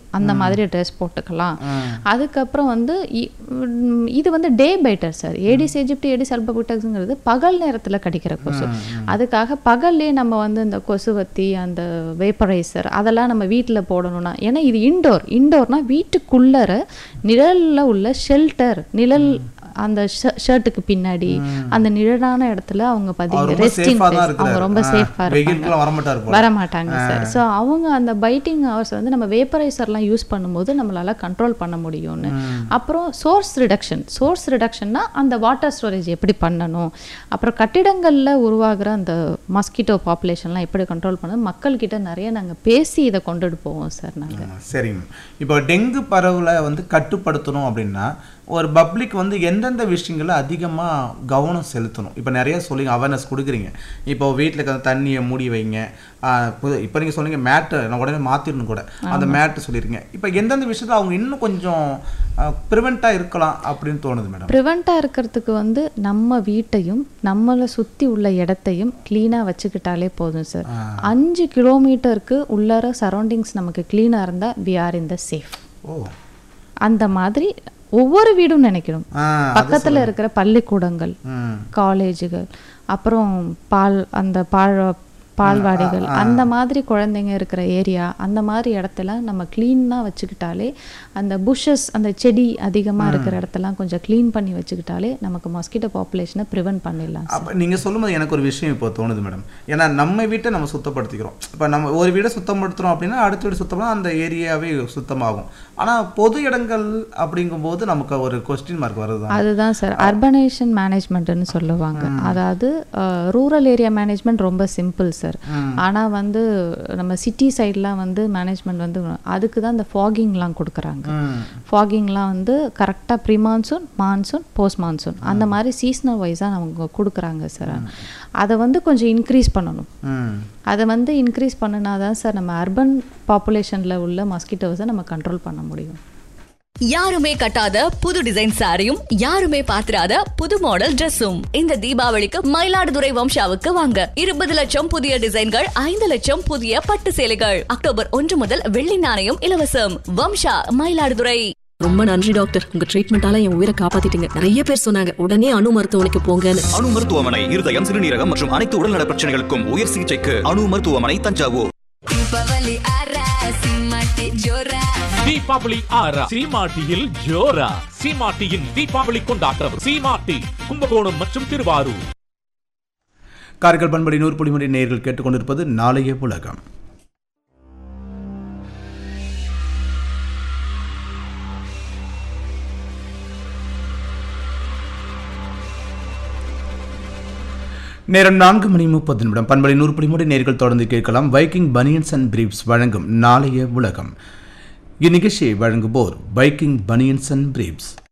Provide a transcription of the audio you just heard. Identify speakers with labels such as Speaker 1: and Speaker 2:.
Speaker 1: அந்த மாதிரி ட்ரெஸ் போட்டுக்கலாம் அதுக்கப்புறம் வந்து இ- ம், இது வந்து day biter sir Aedes aegypti Aedes அல்பபுட்டக்ஸுங்கிறது பகல் நேரத்தில் கடிக்கிற கொசு அதுக்காக பகல்லே நம்ம வந்து இந்த கொசுவத்தி அந்த வேப்பரைசர் அதெல்லாம் நம்ம வீட்டில் போடணும்னா ஏன்னா இது இன்டோர் இன்டோர்னா வீட்டுக்குள்ளற நிழல்ல உள்ள ஷெல்டர் நிழல் அந்த ஷர்ட்டுக்கு பின்னாடி அந்த நிழலான இடத்துல அவங்க
Speaker 2: அவர்
Speaker 1: பதிங்க
Speaker 2: ரொம்ப
Speaker 1: ரெஸ்டிங்
Speaker 2: சேஃபா தான்
Speaker 1: அவங்க
Speaker 2: இருக்கிறாரு
Speaker 1: ரொம்ப
Speaker 2: ஆ,
Speaker 1: சேஃபாக இருப்பாங்க
Speaker 2: வெயிலுக்குலாம் வரமாட்டார் போல
Speaker 1: வர மாட்டாங்க சார் ஸோ அவங்க அந்த பைட்டிங் ஹவர்ஸ் வந்து நம்ம வேப்பரைசர்லாம் யூஸ் பண்ணும்போது நம்மளால கண்ட்ரோல் பண்ண முடியும்னு அப்புறம் சோர்ஸ் ரிடக்ஷன் சோர்ஸ் ரிடக்ஷன்னா அந்த வாட்டர் ஸ்டோரேஜ் எப்படி பண்ணணும் அப்புறம் கட்டிடங்களில் உருவாகிற அந்த மஸ்கிட்டோ பாப்புலேஷன்லாம் எப்படி கண்ட்ரோல் பண்ண மக்கள்கிட்ட நிறைய நாங்கள் பேசி இதை கொண்டுட்டு போவோம் சார் நாங்கள்
Speaker 2: ம், சரிங்க இப்போ டெங்கு பரவலை வந்து கட்டுப்படுத்தணும் அப்படின்னா ஒரு பப்ளிக் வந்து எந்தெந்த விஷயங்கள்ல அதிகமாக கவனம் செலுத்தணும் இப்போ நிறைய சொல்லி அவேர்னஸ் கொடுக்குறீங்க இப்போ வீட்டில் இருக்கிற தண்ணியை மூடி வைங்க இப்போ நீங்கள் சொன்னீங்க மேட்டு நான் உடனே மாற்றிடணும் கூட அந்த மேட்டு சொல்லியிருக்கீங்க இப்போ எந்தெந்த விஷயத்தில் அவங்க இன்னும் கொஞ்சம் ப்ரிவெண்ட்டாக இருக்கலாம் அப்படின்னு தோணுது மேடம்
Speaker 1: ப்ரிவெண்ட்டாக இருக்கிறதுக்கு வந்து நம்ம வீட்டையும் நம்மளை சுற்றி உள்ள இடத்தையும் க்ளீனாக வச்சுக்கிட்டாலே போதும் சார் அஞ்சு கிலோமீட்டருக்கு உள்ளார சரௌண்டிங்ஸ் நமக்கு க்ளீனாக இருந்தால் we are in the safe
Speaker 2: ஓ
Speaker 1: அந்த மாதிரி ஒவ்வொரு வீடும் நினைக்கணும்
Speaker 2: ஆ
Speaker 1: பக்கத்தில் இருக்கிற பள்ளிக்கூடங்கள்
Speaker 2: ம்
Speaker 1: காலேஜுகள் அப்புறம் பால் அந்த பால் பால்வாடிகள் அந்த மாதிரி குழந்தைங்க இருக்கிற ஏரியா அந்த மாதிரி இடத்தெல்லாம் நம்ம க்ளீனாக வச்சுக்கிட்டாலே அந்த புஷஸ் அந்த செடி அதிகமாக இருக்கிற இடத்தெல்லாம் கொஞ்சம் க்ளீன் பண்ணி வச்சுக்கிட்டாலே நமக்கு மஸ்கிட்டோ பாப்புலேஷனை ப்ரிவென்ட் பண்ணிடலாம்
Speaker 2: அப்போ நீங்கள் சொல்லும்போது எனக்கு ஒரு விஷயம் இப்போ தோணுது மேடம் ஏன்னா நம்ம வீட்டை நம்ம சுத்தப்படுத்திக்கிறோம் இப்போ நம்ம ஒரு வீடை சுத்தப்படுத்துகிறோம் அப்படின்னா அடுத்த வீடு சுத்தம் பண்ணா அந்த ஏரியாவே சுத்தமாகும் ஆனால் பொது இடங்கள் அப்படிங்கும்போது நமக்கு ஒரு கொஸ்டின் மார்க் வருது தான்
Speaker 1: அதுதான் சார் அர்பனைசேஷன் மேனேஜ்மெண்ட்னு சொல்லுவாங்க அதாவது ரூரல் ஏரியா மேனேஜ்மெண்ட் ரொம்ப சிம்பிள் சார் ஆனா வந்து நம்ம சிட்டி சைட்லாம் வந்து மேனேஜ்மெண்ட் வந்து அதுக்கு தான் இந்த ஃபாகிங்லாம் கொடுக்குறாங்க
Speaker 2: ம்
Speaker 1: ஃபாகிங்லாம் வந்து கரெக்டாக pre monsoon monsoon post monsoon அந்த மாதிரி சீசனல் வைஸாக அவங்க கொடுக்குறாங்க சார் அதை வந்து கொஞ்சம் இன்க்ரீஸ் பண்ணணும்
Speaker 2: ம்
Speaker 1: அதை வந்து இன்க்ரீஸ் பண்ணினா தான் சார் நம்ம அர்பன் பாப்புலேஷனில் உள்ள மஸ்கிட்டோஸை நம்ம கண்ட்ரோல் பண்ண முடியும்
Speaker 3: யாருமே கட்டாத புது டிசைன் சாரியும் யாருமே பாத்திராத புது மாடல் Dressum இந்த தீபாவளிக்கு மயிலாடுதுறை வம்சாவுக்கு வாங்க இருபது லட்சம் புதிய டிசைன்கள் ஐந்து லட்சம் புதிய பட்டு சேலைகள் அக்டோபர் ஒன்று முதல் வெள்ளி நாணயம் இலவசம் வம்சா மயிலாடுதுறை
Speaker 4: ரொம்ப நன்றி டாக்டர் உங்க ட்ரீட்மெண்டால என் உயிரை காப்பாத்திட்டீங்க நிறைய பேர் சொன்னாங்க உடனே அணு மருத்துவமனைக்கு போங்கன்னு
Speaker 5: அணு மருத்துவமனை இருதயம் சிறுநீரகம் மற்றும் அனைத்து உடல்நல பிரச்சனைகளுக்கும் உயர் சிகிச்சைக்கு அணு மருத்துவமனை தஞ்சாவூர்
Speaker 6: தீபாவளி ஆறா சீமாட்டியில் ஜோரா சீமாட்டியின் தீபாவளி கொண்டாட்டம் சீமாட்டி கும்பகோணம் மற்றும் திருவாரூர்
Speaker 2: காரைக்கால் பண்படி நூறு புள்ளிமணி நேர்கள் கேட்டுக்கொண்டிருப்பது நாளைய உலகம் நேரம் நான்கு மணி முப்பது நிமிடம் பண்பலை நூறு புள்ளிமணி நேர்கள் தொடர்ந்து கேட்கலாம் வைக்கிங் பனியன்ஸ் அண்ட் பிரீப்ஸ் வழங்கும் நாளைய உலகம் இந்நிகழ்ச்சியை வழங்குவோர் வைக்கிங் பனியன்ஸ் அண்ட் பிரீப்ஸ்